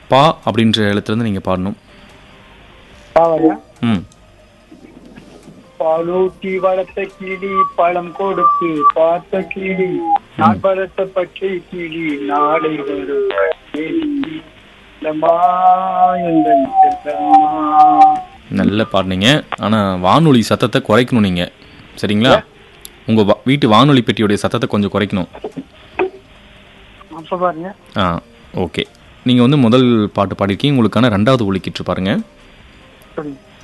பா அப்படின்ற எழுத்துலேருந்து நீங்கள் பாடணும் பாவையா ம் பாலூட்டி வளர்த்த கிளி பழம் கொடுத்து பார்த்த கிளி நான் வளர்த்த பச்சை கிளி நாளை வரும் கேலி. செல்லம்மா, எங்கள் செல்லம்மா. நல்ல பாடினீங்க ஆனால் வானொலி சத்தத்தை குறைக்கணும் நீங்கள் சரிங்களா உங்கள் வீட்டு வானொலி பெட்டியோடைய சத்தத்தை கொஞ்சம் குறைக்கணும் அப்ப பாருங்க ஆ ஓகே நீங்கள் வந்து முதல் பாட்டு பாடிருக்கீங்க உங்களுக்கான ரெண்டாவது ஒலிக்கிட்டு பாருங்க சொல்லுங்க